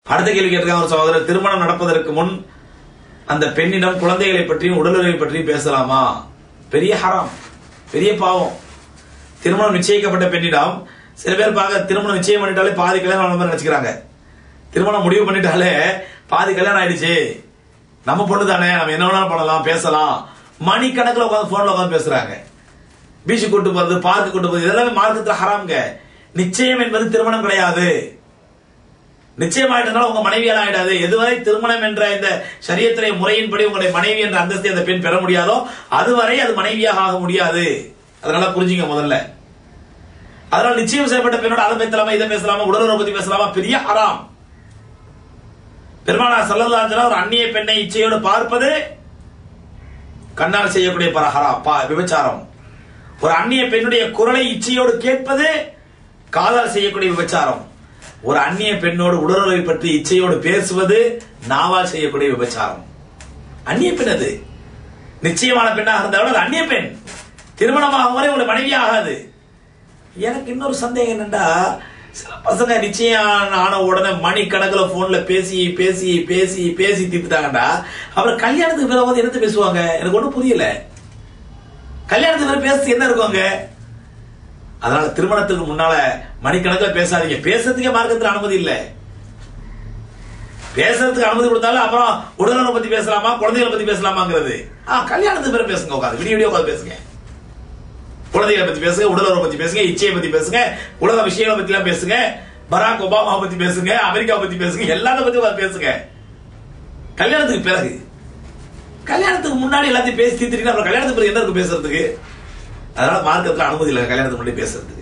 அடுத்த கேள்வி கேட்டிருக்காங்க ஒரு சகோதரர் திருமணம் நடப்பதற்கு முன் அந்த பெண்ணிடம் குழந்தைகளை பற்றியும் உடலுறவை பற்றியும் பேசலாமா பெரிய ஹராம் பெரிய பாவம் திருமணம் நிச்சயிக்கப்பட்ட பெண்ணிடம் சில பேர் பார்க்க திருமணம் நிச்சயம் பண்ணிட்டாலே பாதி கல்யாணம் ஆன மாதிரி நினைச்சுக்கிறாங்க திருமணம் முடிவு பண்ணிட்டாலே பாதி கல்யாணம் ஆயிடுச்சு நம்ம பொண்ணு தானே நம்ம என்ன வேணாலும் பண்ணலாம் பேசலாம் மணிக்கணக்கில் உட்காந்து போன்ல உட்காந்து பேசுறாங்க பீச்சு கூட்டு போறது பார்க்கு கூட்டு போறது இதெல்லாமே மார்க்கத்துல ஹராம்ங்க நிச்சயம் என்பது திருமணம் கிடையாது நிச்சயம் ஆயிட்டனால உங்க மனைவியால் ஆயிடாது எதுவரை திருமணம் என்ற இந்த சரியத்திலே முறையின்படி உங்களுடைய மனைவி என்ற அந்தஸ்தை அந்த பெண் பெற முடியாதோ அதுவரை அது மனைவியாக ஆக முடியாது அதனால புரிஞ்சுங்க முதல்ல அதனால நிச்சயம் செய்யப்பட்ட பெண்ணோட அதை பேசலாமா இதை பேசலாமா உடலுறவு பத்தி பேசலாமா பெரிய ஹராம் பெருமானா சல்லல்லாஹு ஒரு அந்நிய பெண்ணை இச்சையோடு பார்ப்பது கண்ணால் செய்யக்கூடிய பரஹரா பா விபச்சாரம் ஒரு அந்நிய பெண்ணுடைய குரலை இச்சையோடு கேட்பது காதால் செய்யக்கூடிய விபச்சாரம் ஒரு அந்நிய பெண்ணோடு உடலுறவை பற்றி இச்சையோடு பேசுவது நாவால் செய்யக்கூடிய விபச்சாரம் அந்நிய பெண் அது நிச்சயமான பெண்ணாக இருந்தாலும் அது அந்நிய பெண் திருமணமாகும் வரை உங்களை மனைவி ஆகாது எனக்கு இன்னொரு சந்தேகம் என்னண்டா சில பசங்க நிச்சயம் ஆன உடனே மணி கணக்குல போன்ல பேசி பேசி பேசி பேசி தீர்த்துட்டாங்கடா அப்புறம் கல்யாணத்துக்கு பிறகு வந்து என்னத்த பேசுவாங்க எனக்கு ஒண்ணும் புரியல கல்யாணத்துக்கு பிறகு பேசி என்ன இருக்குவாங்க அதனால திருமணத்துக்கு முன்னால மணிக்கணக்கில் பேசாதீங்க பேசுறதுக்கே மார்க்கத்தில் அனுமதி இல்ல பேசுறதுக்கு அனுமதி கொடுத்தாலும் அப்புறம் உடல்நலம் பத்தி பேசலாமா குழந்தைகளை பத்தி பேசலாமாங்கிறது ஆ கல்யாணத்துக்கு பிறகு பேசுங்க உட்காந்து விடிய விடிய உட்காந்து பேசுங்க குழந்தைகளை பத்தி பேசுங்க உடலுறவை பத்தி பேசுங்க இச்சையை பத்தி பேசுங்க உலக விஷயங்களை பத்தி எல்லாம் பேசுங்க பராக் ஒபாமா பத்தி பேசுங்க அமெரிக்கா பத்தி பேசுங்க எல்லாத்த பத்தி உட்கார்ந்து பேசுங்க கல்யாணத்துக்கு பிறகு கல்யாணத்துக்கு முன்னாடி எல்லாத்தையும் பேசி தீர்த்துட்டீங்கன்னா அப்புறம் கல்யாணத்துக்கு பிறகு என்ன இருக்கு பேசுறதுக்கு அதனால மார்க்கத்துல அனுமதி இல்லை கல்யாணத்துக்கு முன்னாடி பேசுறதுக்கு